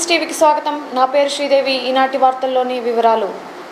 News టీవీకి స్వాగతం నా పేరు శ్రీదేవి ఈనాటి వార్తల్లోని వివరాలు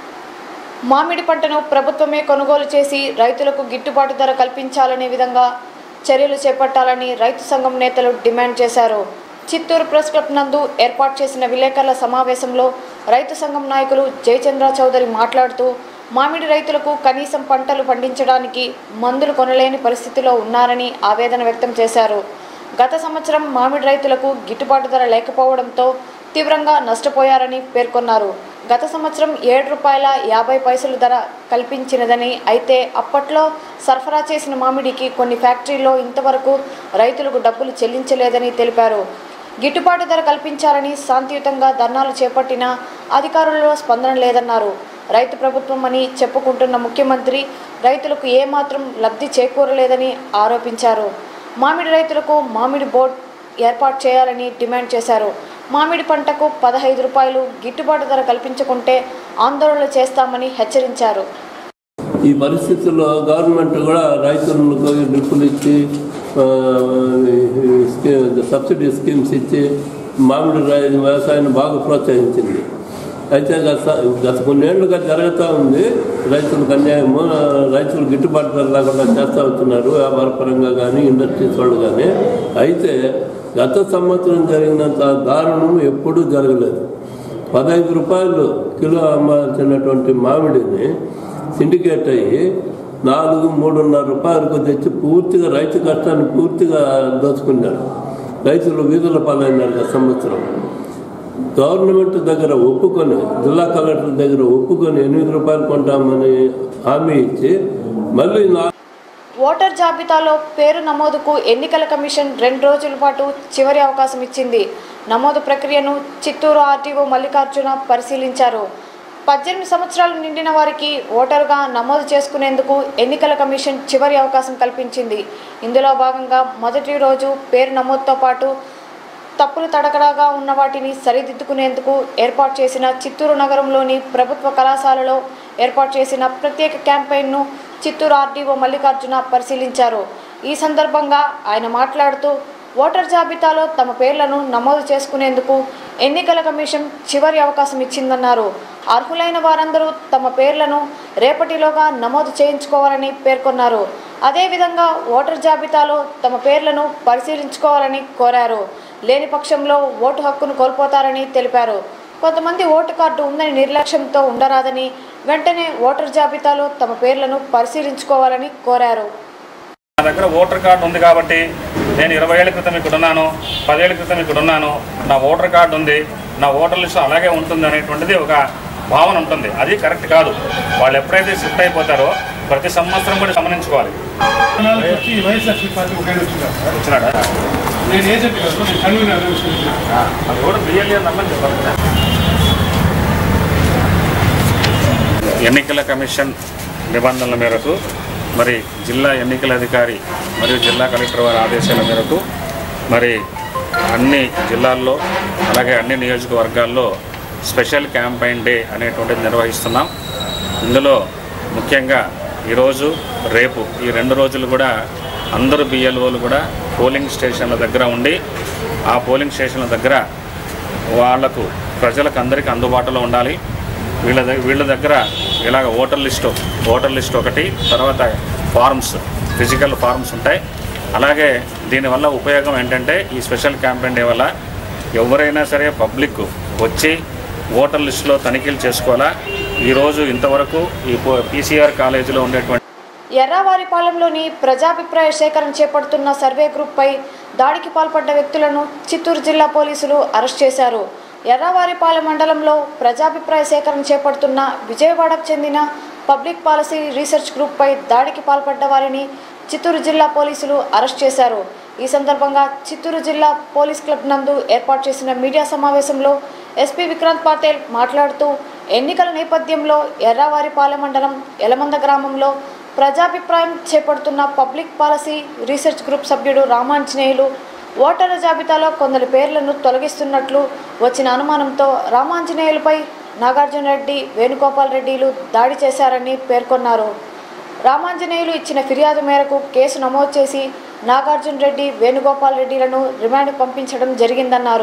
మామిడి పంటను ప్రభుత్వమే కొనుగోలు చేసి రైతులకు గిట్టుబాటు ధర కల్పించాలనే విధంగా చర్యలు చేపట్టాలని రైతు సంఘం నేతలు డిమాండ్ చేశారు చిత్తూరు ప్రెస్ క్లబ్ నందు ఏర్పాటు చేసిన విలేకరుల సమావేశంలో రైతు సంఘం నాయకులు జయచంద్ర చౌదరి మాట్లాడుతూ మామిడి రైతులకు కనీసం పంటలు పండించడానికి మందులు కొనలేని పరిస్థితిలో ఉన్నారని ఆవేదన వ్యక్తం చేశారు గత సంవత్సరం మామిడి రైతులకు గిట్టుబాటు ధర లేకపోవడంతో తీవ్రంగా నష్టపోయారని పేర్కొన్నారు గత సంవత్సరం ఏడు రూపాయల యాభై పైసలు ధర కల్పించినదని అయితే అప్పట్లో సరఫరా చేసిన మామిడికి కొన్ని ఫ్యాక్టరీల్లో ఇంతవరకు రైతులకు డబ్బులు చెల్లించలేదని తెలిపారు గిట్టుబాటు ధర కల్పించాలని శాంతియుతంగా ధర్నాలు చేపట్టినా అధికారులలో స్పందన లేదన్నారు రైతు ప్రభుత్వం అని చెప్పుకుంటున్న ముఖ్యమంత్రి రైతులకు ఏమాత్రం లబ్ధి చేకూరలేదని ఆరోపించారు మామిడి రైతులకు మామిడి బోర్డ్ ఏర్పాటు చేయాలని డిమాండ్ చేశారు మామిడి పంటకు పదహైదు రూపాయలు గిట్టుబాటు ధర కల్పించకుంటే ఆందోళన చేస్తామని హెచ్చరించారు ఈ పరిస్థితుల్లో గవర్నమెంట్ కూడా రైతులకు డ్రిప్పులు ఇచ్చి ఆ, ఈ స్కీ- సబ్సిడీ స్కీమ్స్ ఇచ్చి మామిడి రై వ్యవసాయాన్ని బాగా ప్రోత్సహించింది అయితే గత గత కొన్నేళ్లుగా జరుగుతూ ఉంది రైతులకు అన్యాయము ఆ, రైతులు గిట్టుబాటు ధర లేకుండా చేస్తూ వచ్చినారు వ్యాపారపరంగా కానీ ఇండస్ట్రీస్ వాళ్ళు కానీ అయితే గత సంవత్సరం జరిగినంత దారుణం ఎప్పుడూ జరగలేదు పదహైదు రూపాయలు కిలో అమ్మాల్సినటువంటి మామిడిని సిండికేట్ అయ్యి నాలుగు మూడున్నర రూపాయలకు తెచ్చి పూర్తిగా రైతు కష్టాన్ని పూర్తిగా దోచుకున్నారు రైతులు వీధుల పాలైనారు గత సంవత్సరం గవర్నమెంట్ దగ్గర ఒప్పుకొని జిల్లా కలెక్టర్ దగ్గర ఒప్పుకొని ఎనిమిది రూపాయలు కొంటామని హామీ ఇచ్చి మళ్ళీ నా ఓటర్ జాబితాలో పేరు నమోదుకు ఎన్నికల కమిషన్ రెండు రోజుల పాటు చివరి అవకాశం ఇచ్చింది నమోదు ప్రక్రియను చిత్తూరు ఆర్టీఓ మల్లికార్జున పరిశీలించారు పద్దెనిమిది సంవత్సరాలు నిండిన వారికి ఓటరుగా నమోదు చేసుకునేందుకు ఎన్నికల కమిషన్ చివరి అవకాశం కల్పించింది ఇందులో భాగంగా మొదటి రోజు పేరు నమోదుతో పాటు తప్పులు తడకడాగా ఉన్న వాటిని సరిదిద్దుకునేందుకు ఏర్పాటు చేసిన చిత్తూరు నగరంలోని ప్రభుత్వ కళాశాలలో ఏర్పాటు చేసిన ప్రత్యేక క్యాంపెయిన్ను చిత్తూరు ఆర్డీఓ మల్లికార్జున పరిశీలించారు ఈ సందర్భంగా ఆయన మాట్లాడుతూ ఓటర్ జాబితాలో తమ పేర్లను నమోదు చేసుకునేందుకు ఎన్నికల కమిషన్ చివరి అవకాశం ఇచ్చిందన్నారు అర్హులైన వారందరూ తమ పేర్లను రేపటిలోగా నమోదు చేయించుకోవాలని పేర్కొన్నారు అదేవిధంగా ఓటర్ జాబితాలో తమ పేర్లను పరిశీలించుకోవాలని కోరారు లేని పక్షంలో ఓటు హక్కును కోల్పోతారని తెలిపారు కొంతమంది ఓటు కార్డు ఉందని నిర్లక్ష్యంతో ఉండరాదని వెంటనే ఓటర్ జాబితాలో తమ పేర్లను పరిశీలించుకోవాలని కోరారు నా దగ్గర ఓటర్ కార్డు ఉంది కాబట్టి నేను ఇరవై ఏళ్ళ క్రితం ఇక్కడ ఉన్నాను పదేళ్ల క్రితం ఇక్కడ ఉన్నాను నా ఓటర్ కార్డు ఉంది నా ఓటర్ లిస్ట్ అలాగే ఉంటుంది అనేటువంటిది ఒక భావన ఉంటుంది అది కరెక్ట్ కాదు వాళ్ళు ఎప్పుడైతే షిఫ్ట్ అయిపోతారో ప్రతి సంవత్సరం కూడా గమనించుకోవాలి జనాలకు వచ్చి వైఎస్ఆర్సీ పార్టీ ఒక ఆయన వచ్చినారు సార్. వచ్చినాడా నేను ఏజెంట్ కాదు నేను కన్వీనర్ అనుకుంటున్నాను. అది కూడా బిఎల్ఏ నమ్మని చెప్పాలి కదా. ఎన్నికల కమిషన్ నిబంధనల మేరకు మరి జిల్లా ఎన్నికల అధికారి మరియు జిల్లా కలెక్టర్ వారి ఆదేశాల మేరకు మరి అన్ని జిల్లాల్లో అలాగే అన్ని నియోజకవర్గాల్లో స్పెషల్ క్యాంపైన్ డే అనేటువంటిది నిర్వహిస్తున్నాం ఇందులో ముఖ్యంగా ఈరోజు రేపు ఈ రెండు రోజులు కూడా అందరూ బిఎల్ఓలు కూడా పోలింగ్ స్టేషన్ల దగ్గర ఉండి ఆ పోలింగ్ స్టేషన్ల దగ్గర వాళ్లకు ప్రజలకు అందరికీ అందుబాటులో ఉండాలి వీళ్ళ దగ్గర వీళ్ళ దగ్గర ఇలాగ ఓటర్ లిస్టు ఓటర్ లిస్ట్ ఒకటి తర్వాత ఫార్మ్స్ ఫిజికల్ ఫార్మ్స్ ఉంటాయి అలాగే దీనివల్ల ఉపయోగం ఏంటంటే ఈ స్పెషల్ క్యాంపెయిన్ డే వల్ల ఎవరైనా సరే పబ్లిక్ వచ్చి ఓటర్ లిస్టులో తనిఖీలు చేసుకోవాలా ఈరోజు ఇంతవరకు ఈ పీసీఆర్ కాలేజీలో ఉండేటువంటి ఎర్రావారిపాలెంలోని ప్రజాభిప్రాయ సేకరణ చేపడుతున్న సర్వే గ్రూప్పై దాడికి పాల్పడ్డ వ్యక్తులను చిత్తూరు జిల్లా పోలీసులు అరెస్ట్ చేశారు ఎర్రావారిపాలెం మండలంలో ప్రజాభిప్రాయ సేకరణ చేపడుతున్న విజయవాడకు చెందిన పబ్లిక్ పాలసీ రీసెర్చ్ గ్రూప్పై దాడికి పాల్పడ్డ వారిని చిత్తూరు జిల్లా పోలీసులు అరెస్ట్ చేశారు ఈ సందర్భంగా చిత్తూరు జిల్లా పోలీస్ క్లబ్ నందు ఏర్పాటు చేసిన మీడియా సమావేశంలో ఎస్పీ విక్రాంత్ పాటేల్ మాట్లాడుతూ ఎన్నికల నేపథ్యంలో ఎర్రావారిపాలెం మండలం ఎలమంద గ్రామంలో ప్రజాభిప్రాయం చేపడుతున్న పబ్లిక్ పాలసీ రీసెర్చ్ గ్రూప్ సభ్యుడు రామాంజనేయులు ఓటర్ల జాబితాలో కొందరి పేర్లను తొలగిస్తున్నట్లు వచ్చిన అనుమానంతో రామాంజనేయులపై నాగార్జున రెడ్డి వేణుగోపాల్ రెడ్డిలు దాడి చేశారని పేర్కొన్నారు రామాంజనేయులు ఇచ్చిన ఫిర్యాదు మేరకు కేసు నమోదు చేసి నాగార్జున రెడ్డి వేణుగోపాల్ రెడ్డిలను రిమాండ్ పంపించడం జరిగిందన్నారు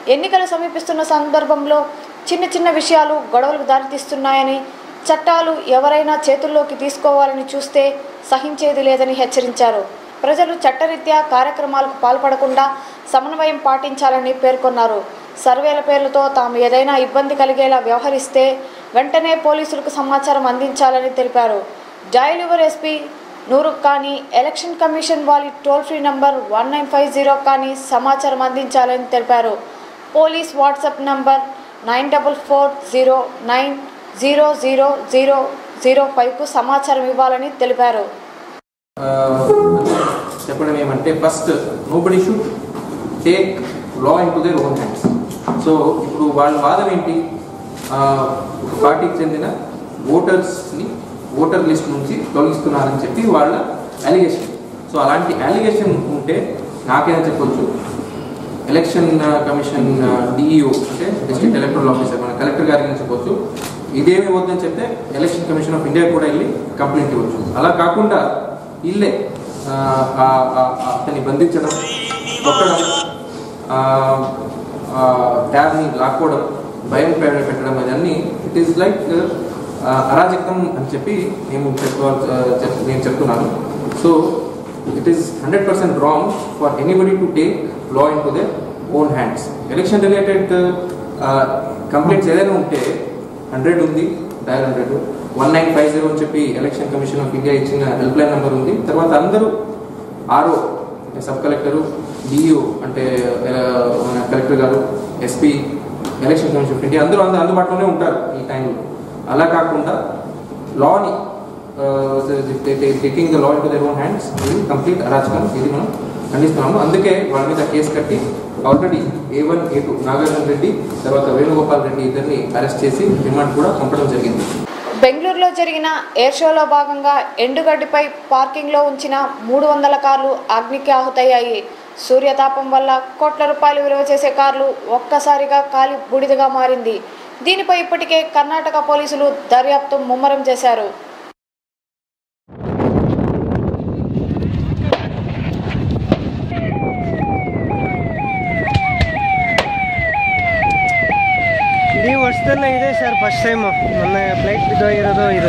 ఎన్నికలు సమీపిస్తున్న సందర్భంలో చిన్న చిన్న విషయాలు గొడవలకు దారితీస్తున్నాయని చట్టాలు ఎవరైనా చేతుల్లోకి తీసుకోవాలని చూస్తే సహించేది లేదని హెచ్చరించారు ప్రజలు చట్టరీత్యా కార్యక్రమాలకు పాల్పడకుండా సమన్వయం పాటించాలని పేర్కొన్నారు సర్వేల పేర్లతో తాము ఏదైనా ఇబ్బంది కలిగేలా వ్యవహరిస్తే వెంటనే పోలీసులకు సమాచారం అందించాలని తెలిపారు డైలివర్ ఎస్పీ నూరు కానీ ఎలక్షన్ కమిషన్ వారి toll free number one nine five zero కానీ సమాచారం అందించాలని తెలిపారు police WhatsApp number nine double four zero nine zero zero zero zero ఫైవ్కు సమాచారం ఇవ్వాలని తెలిపారు ఆ, చెప్పడం ఏమంటే first nobody should take law into their own hands so ఇప్పుడు వాళ్ళ వాదం ఏంటి ఆ, ఒక పార్టీకి చెందిన ఓటర్స్ని ఓటర్ లిస్ట్ నుంచి తొలగిస్తున్నారని చెప్పి వాళ్ళ అలిగేషన్ సో అలాంటి అలిగేషన్ ఉంటే నాకైనా చెప్పొచ్చు ఎలక్షన్ కమిషన్ డిఈఓ అంటే డిస్ట్రిక్ట్ ఎలక్టరల్ ఆఫీసర్ మన కలెక్టర్ గారికి చెప్పొచ్చు ఇదేమి వద్దని చెప్తే ఎలక్షన్ కమిషన్ ఆఫ్ ఇండియా కూడా వెళ్ళి కంప్లైంట్ ఇవ్వచ్చు అలా కాకుండా ఇల్లే ఆ, ఆ, ఆ, ఆ, అతన్ని బంధించడం కొట్టడం ట్యాబ్ని లాక్కోవడం భయం పె- పెట్టడం ఇవన్నీ ఇట్ ఈస్ లైక్ అరాజకం అని చెప్పి నేను చెప్పుకోవాలి చెప్ నేను చెప్తున్నాను so it is hundred percent wrong for anybody to take law into their own hands election related complaints ఏదైనా ఉంటే హండ్రెడ్ ఉంది dial hundred one nine five zero అని చెప్పి ఎలక్షన్ కమిషన్ ఆఫ్ ఇండియా ఇచ్చిన హెల్ప్ లైన్ నెంబర్ ఉంది తర్వాత అందరూ RO sub collector DEO అంటే ఆ, మన కలెక్టర్ గారు SP election commission of India అందరూ అందరూ అందుబాటులోనే ఉంటారు ఈ టైంలో అలా కాకుండా లాని taking the law into their own hands ఇది కంప్లీట్ అరాచకం ఇది మనం ఖండిస్తున్నాము అందుకే వాళ్ళ మీద కేసు కట్టి already A one A two Nagarjuna Reddy తర్వాత వేణుగోపాల్ రెడ్డి ఇద్దరిని అరెస్ట్ చేసి రిమాండ్ కూడా పంపడం జరిగింది బెంగళూరులో జరిగిన ఎయిర్ షోలో భాగంగా ఎండుగడ్డిపై పార్కింగ్లో ఉంచిన మూడు వందల కార్లు అగ్నికి ఆహుతయ్యాయి సూర్యతాపం వల్ల కోట్ల రూపాయలు విలువ చేసే కార్లు ఒక్కసారిగా కాలి బూడిదగా మారింది దీనిపై ఇప్పటికే కర్ణాటక పోలీసులు దర్యాప్తు ముమ్మరం చేశారు ಇಡೀ ವರ್ಷದಲ್ಲೇ ಇದೆ ಸರ್ ಫಸ್ಟ್ ಟೈಮು ಮೊನ್ನೆ ಫ್ಲೈಟ್ ಬಿದ್ದೋಗಿರೋದು ಇದು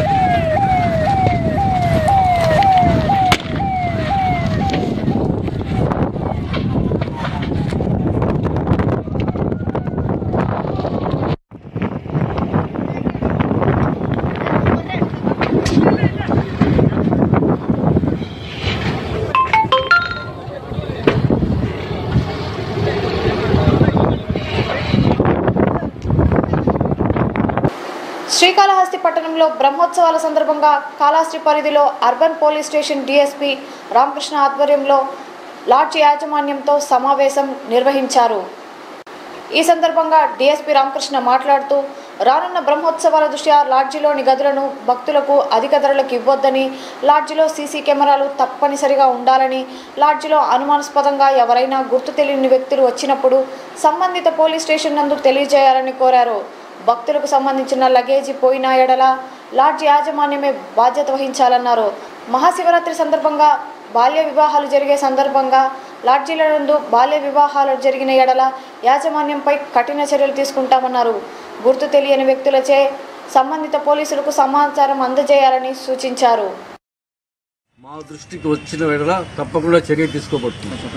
శ్రీకాళహస్తి పట్టణంలో బ్రహ్మోత్సవాల సందర్భంగా కాళహస్తి పరిధిలో urban police station DSP Ramakrishna ఆధ్వర్యంలో లాడ్జి యాజమాన్యంతో సమావేశం నిర్వహించారు ఈ సందర్భంగా డీఎస్పీ రామకృష్ణ మాట్లాడుతూ రానున్న బ్రహ్మోత్సవాల దృష్ట్యా లాడ్జిలోని గదులను భక్తులకు అధిక ధరలకు ఇవ్వొద్దని లాడ్జిలో సీసీ కెమెరాలు తప్పనిసరిగా ఉండాలని లాడ్జిలో అనుమానాస్పదంగా ఎవరైనా గుర్తు తెలియని వ్యక్తులు వచ్చినప్పుడు సంబంధిత పోలీస్ స్టేషన్ నందు తెలియజేయాలని కోరారు భక్తులకు సంబంధించిన లగేజీ పోయిన ఎడల లాడ్జి యాజమాన్యమే బాధ్యత వహించాలన్నారు మహాశివరాత్రి సందర్భంగా బాల్య వివాహాలు జరిగే సందర్భంగా లాడ్జీల నందు బాల్య వివాహాలు జరిగిన ఎడల యాజమాన్యంపై కఠిన చర్యలు తీసుకుంటామన్నారు గుర్తు తెలియని వ్యక్తులచే సంబంధిత పోలీసులకు సమాచారం అందజేయాలని సూచించారు మా దృష్టికి వచ్చిన వేళ తప్పకుండా చర్య తీసుకోబడుతుంది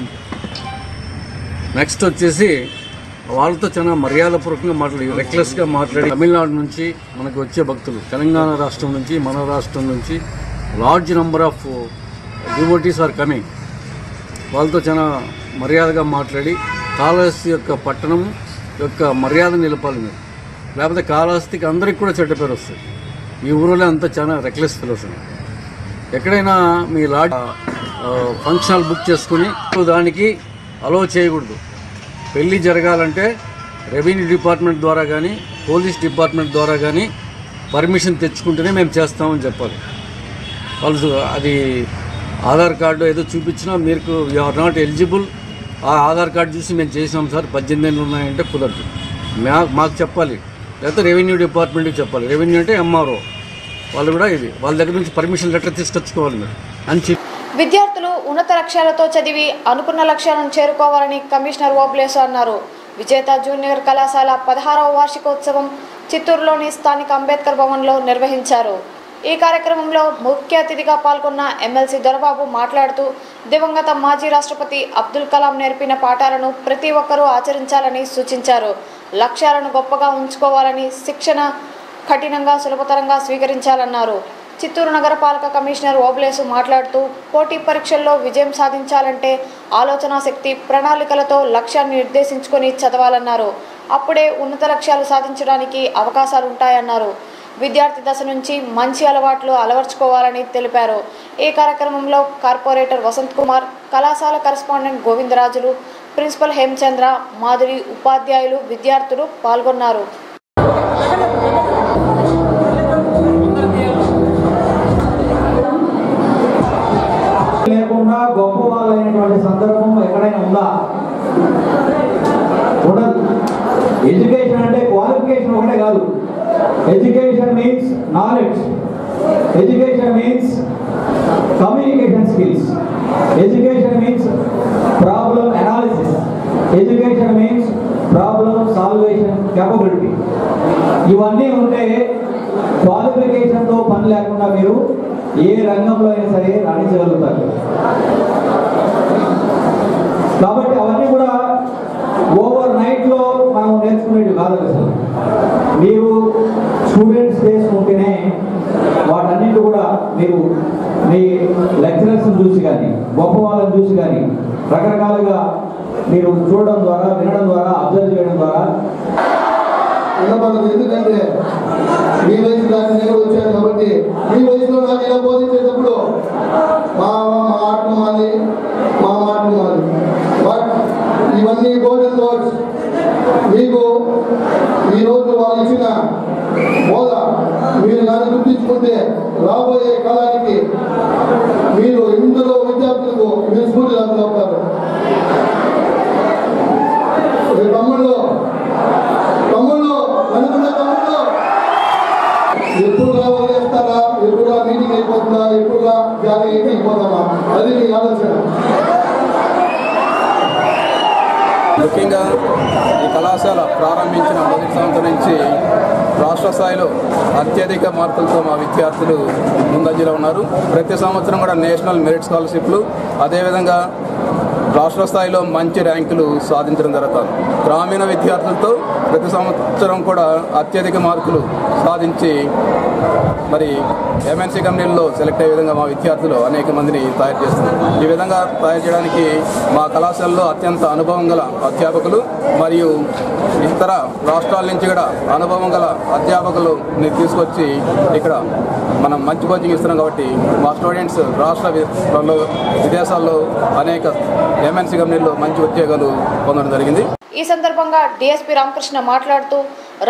నెక్స్ట్ వచ్చేసి వాళ్ళతో చాలా మర్యాదపూర్వకంగా మాట్లాడి రెక్లెస్గా మాట్లాడి తమిళనాడు నుంచి మనకు వచ్చే భక్తులు తెలంగాణ రాష్ట్రం నుంచి మన రాష్ట్రం నుంచి large number of devotees are coming వాళ్ళతో చాలా మర్యాదగా మాట్లాడి కాళహస్తి యొక్క పట్టణం యొక్క మర్యాద నిలపాలి మీరు లేకపోతే కాళహస్తికి అందరికి కూడా చెడ్డ పేరు వస్తుంది ఈ ఊరిలో అంతా చాలా రెక్లెస్ ఫెలోస్ ఉన్నాయి ఎక్కడైనా మీ లాడ్ ఫంక్షన్ హాల్ బుక్ చేసుకుని దానికి అలో చేయకూడదు పెళ్ళి జరగాలంటే రెవెన్యూ డిపార్ట్మెంట్ ద్వారా కానీ పోలీస్ డిపార్ట్మెంట్ ద్వారా కానీ పర్మిషన్ తెచ్చుకుంటేనే మేము చేస్తామని చెప్పాలి వాళ్ళు అది ఆధార్ కార్డు ఏదో చూపించినా మీరు యు ఆర్ నాట్ ఎలిజిబుల్ ఆ ఆధార్ కార్డు చూసి మేము చేసినాం సార్ పద్దెనిమిది ఏళ్ళు ఉన్నాయంటే కుదరదు మా మాకు చెప్పాలి లేకపోతే రెవెన్యూ డిపార్ట్మెంట్కి చెప్పాలి రెవెన్యూ అంటే ఎంఆర్ఓ వాళ్ళు కూడా ఇది వాళ్ళ దగ్గర నుంచి పర్మిషన్ లెటర్ తీసుకొచ్చుకోవాలి మీరు అని చెప్పి విద్యార్థులు ఉన్నత లక్ష్యాలతో చదివి అనుకున్న లక్ష్యాలను చేరుకోవాలని కమిషనర్ ఓబ్లేసు అన్నారు విజేత జూనియర్ కళాశాల పదహారవ వార్షికోత్సవం చిత్తూరులోని స్థానిక అంబేద్కర్ భవన్లో నిర్వహించారు ఈ కార్యక్రమంలో ముఖ్య అతిథిగా పాల్గొన్న ఎమ్మెల్సీ దొరబాబు మాట్లాడుతూ దివంగత మాజీ రాష్ట్రపతి అబ్దుల్ కలాం నేర్పిన పాఠాలను ప్రతి ఒక్కరూ ఆచరించాలని సూచించారు లక్ష్యాలను గొప్పగా ఉంచుకోవాలని శిక్షణ కఠినంగా సులభతరంగా స్వీకరించాలన్నారు చిత్తూరు నగరపాలక కమిషనర్ ఓబ్లేసు మాట్లాడుతూ పోటీ పరీక్షల్లో విజయం సాధించాలంటే ఆలోచనా శక్తి ప్రణాళికలతో లక్ష్యాన్ని నిర్దేశించుకొని చదవాలన్నారు అప్పుడే ఉన్నత లక్ష్యాలు సాధించడానికి అవకాశాలు ఉంటాయన్నారు విద్యార్థి దశ నుంచి మంచి అలవాట్లు అలవర్చుకోవాలని తెలిపారు ఈ కార్యక్రమంలో కార్పొరేటర్ వసంత్ కుమార్ కళాశాల కరెస్పాండెంట్ గోవిందరాజులు ప్రిన్సిపల్ హేమచంద్ర మాధురి ఉపాధ్యాయులు విద్యార్థులు పాల్గొన్నారు లేకుండా గొప్ప వాళ్ళైనటువంటి సందర్భం ఎక్కడైనా ఉందా ఉండదు ఎడ్యుకేషన్ అంటే క్వాలిఫికేషన్ ఒకటే కాదు education means knowledge education means communication skills education means problem analysis education means problem salvation capability ఇవన్నీ ఉంటే క్వాలిఫికేషన్తో పని లేకుండా మీరు ఏ రంగంలో అయినా సరే రాణించగలుగుతారు కాబట్టి అవన్నీ కూడా ఓవర్ నైట్లో మనం నేర్చుకునేవి కాదు అసలు మీరు స్టూడెంట్స్ చేసుకుంటేనే వాటన్నిటి కూడా మీరు మీ లెక్చరర్స్ని చూసి కానీ గొప్ప వాళ్ళని చూసి కానీ రకరకాలుగా మీరు చూడడం ద్వారా వినడం ద్వారా అబ్జర్వ్ చేయడం ద్వారా వినపడదు ఎందుకంటే మీ వయసు దాకా నేను వచ్చాను కాబట్టి మీ వయసులో నాకు ఇలా బోధించేటప్పుడు మా మా మాట మాది మా మాట మాది బట్ ఇవన్నీ గోల్డెన్ వర్డ్స్ మీకు ఈ రోజు వాళ్ళు ఇచ్చిన బోధ మీరు కానీ గుర్తించుకుంటే రాబోయే కాలానికి మీరు ఇందులో విద్యార్థులకు మీరు స్ఫూర్తిదారులు అవుతారు ఈ తమ్ముళ్ళు తమ్ముళ్ళు అనుకున్న తమ్ముళ్ళు ఎక్కువగా వదిలేస్తారా ఎక్కువగా మీటింగ్ అయిపోతుందా ఎక్కువగా జారీ అయిపోతామా అది మీ ఆలోచన ముఖ్యంగా ఈ కళాశాల ప్రారంభించిన మొదటి సంవత్సరం నుంచి రాష్ట్ర స్థాయిలో అత్యధిక మార్కులతో మా విద్యార్థులు ముందంజలో ఉన్నారు ప్రతి సంవత్సరం కూడా నేషనల్ మెరిట్ స్కాలర్షిప్లు అదేవిధంగా రాష్ట్ర స్థాయిలో మంచి ర్యాంకులు సాధించడం జరుగుతుంది గ్రామీణ విద్యార్థులతో ప్రతి సంవత్సరం కూడా అత్యధిక మార్కులు సాధించి మరి ఎంఎన్సీ కంపెనీల్లో సెలెక్ట్ అయ్యే విధంగా మా విద్యార్థులు అనేక మందిని తయారు చేస్తున్నారు ఈ విధంగా తయారు చేయడానికి మా కళాశాలలో అత్యంత అనుభవం గల అధ్యాపకులు మరియు ఇతర రాష్ట్రాల నుంచి కూడా అనుభవం గల అధ్యాపకులని తీసుకొచ్చి ఇక్కడ మనం మంచి కోచింగ్ ఇస్తున్నాం కాబట్టి మా స్టూడెంట్స్ రాష్ట్ర వి- లో విదేశాల్లో అనేక ఎంఎన్సీ కంపెనీల్లో మంచి ఉద్యోగాలు పొందడం జరిగింది ఈ సందర్భంగా డిఎస్పీ రామకృష్ణ మాట్లాడుతూ రా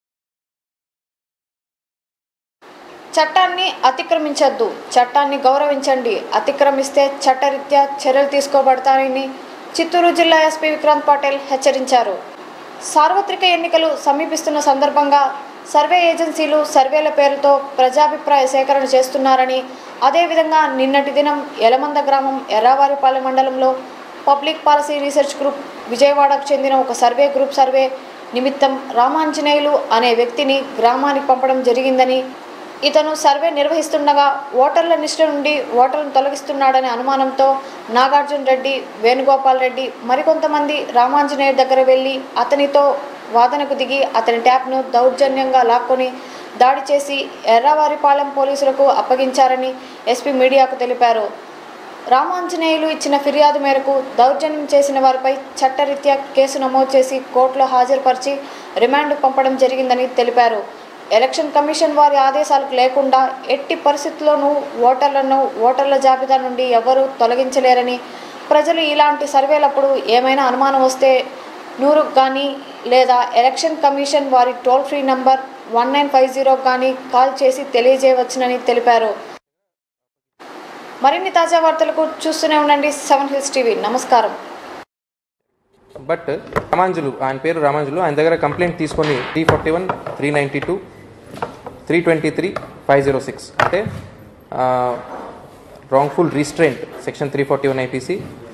చట్టాన్ని అతిక్రమించొద్దు చట్టాన్ని గౌరవించండి అతిక్రమిస్తే చట్టరీత్యా చర్యలు తీసుకోబడతాయని చిత్తూరు జిల్లా ఎస్పీ విక్రాంత్ పాటిల్ హెచ్చరించారు సార్వత్రిక ఎన్నికలు సమీపిస్తున్న సందర్భంగా సర్వే ఏజెన్సీలు సర్వేల పేరుతో ప్రజాభిప్రాయ సేకరణ చేస్తున్నారని అదేవిధంగా నిన్నటి దినం యలమంద గ్రామం ఎర్రావారిపాలెం మండలంలో పబ్లిక్ పాలసీ రీసెర్చ్ గ్రూప్ విజయవాడకు చెందిన ఒక సర్వే గ్రూప్ సర్వే నిమిత్తం రామాంజనేయులు అనే వ్యక్తిని గ్రామానికి పంపడం జరిగిందని ఇతను సర్వే నిర్వహిస్తుండగా ఓటర్ల లిస్టు నుండి ఓటర్లను తొలగిస్తున్నాడనే అనుమానంతో నాగార్జున రెడ్డి వేణుగోపాల్ రెడ్డి మరికొంతమంది రామాంజనేయుడి దగ్గర వెళ్ళి అతనితో వాదనకు దిగి అతని ట్యాబ్ను దౌర్జన్యంగా లాక్కొని దాడి చేసి ఎర్రవారిపాలెం పోలీసులకు అప్పగించారని ఎస్పీ మీడియాకు తెలిపారు రామాంజనేయులు ఇచ్చిన ఫిర్యాదు మేరకు దౌర్జన్యం చేసిన వారిపై చట్టరీత్యా కేసు నమోదు చేసి కోర్టులో హాజరుపరిచి రిమాండ్ పంపడం జరిగిందని తెలిపారు ఎలక్షన్ కమిషన్ వారి ఆదేశాలకు లేకుండా ఎట్టి పరిస్థితుల్లోనూ ఓటర్లను ఓటర్ల జాబితా నుండి ఎవరూ తొలగించలేరని ప్రజలు ఇలాంటి సర్వేలప్పుడు ఏమైనా అనుమానం వస్తే నూరు కానీ లేదా ఎలక్షన్ కమిషన్ వారి toll free number one nine five zero కానీ కాల్ చేసి తెలియజేయవచ్చునని తెలిపారు మరిన్ని తాజా వార్తలకు చూస్తూనే ఉండండి సెవెన్ హిల్స్ టీవీ నమస్కారం బట్ రామాంజులు ఆయన పేరు రామాంజులు ఆయన దగ్గర కంప్లైంట్ తీసుకొని three forty one three ninety two three twenty three five zero six అంటే wrongful restraint section three forty one IPC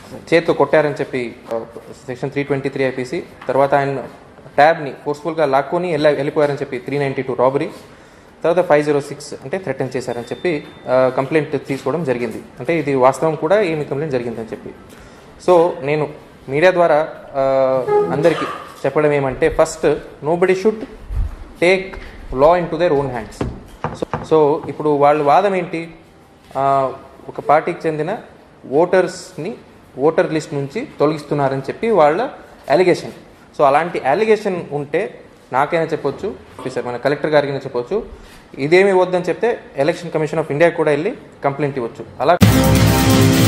చేత్తో కొట్టారని చెప్పి section three twenty three IPC తర్వాత ఆయన ట్యాబ్ని ఫోర్స్ఫుల్గా లాక్కొని వెళ్ళ వెళ్ళిపోయారని చెప్పి త్రీ నైంటీ టూ రాబరీ తర్వాత ఫైవ్ జీరో సిక్స్ అంటే థ్రెటన్ చేశారని చెప్పి కంప్లైంట్ తీసుకోవడం జరిగింది అంటే ఇది వాస్తవం కూడా ఏమి కంప్లైంట్ జరిగిందని చెప్పి సో నేను మీడియా ద్వారా ఆ, అందరికీ చెప్పడం ఏమంటే first nobody should take law into their own hands so so ఇప్పుడు వాళ్ళ వాదం ఏంటి ఆ, ఒక పార్టీకి చెందిన ఓటర్స్ని ఓటర్ లిస్ట్ నుంచి తొలగిస్తున్నారని చెప్పి వాళ్ళ అలిగేషన్ సో అలాంటి అలిగేషన్ ఉంటే నాకైనా చెప్పొచ్చు సార్ మన కలెక్టర్ గారికి చెప్పొచ్చు ఇదేమి వద్దని చెప్తే ఎలక్షన్ కమిషన్ ఆఫ్ ఇండియా కూడా వెళ్ళి కంప్లైంట్ ఇవ్వచ్చు అలా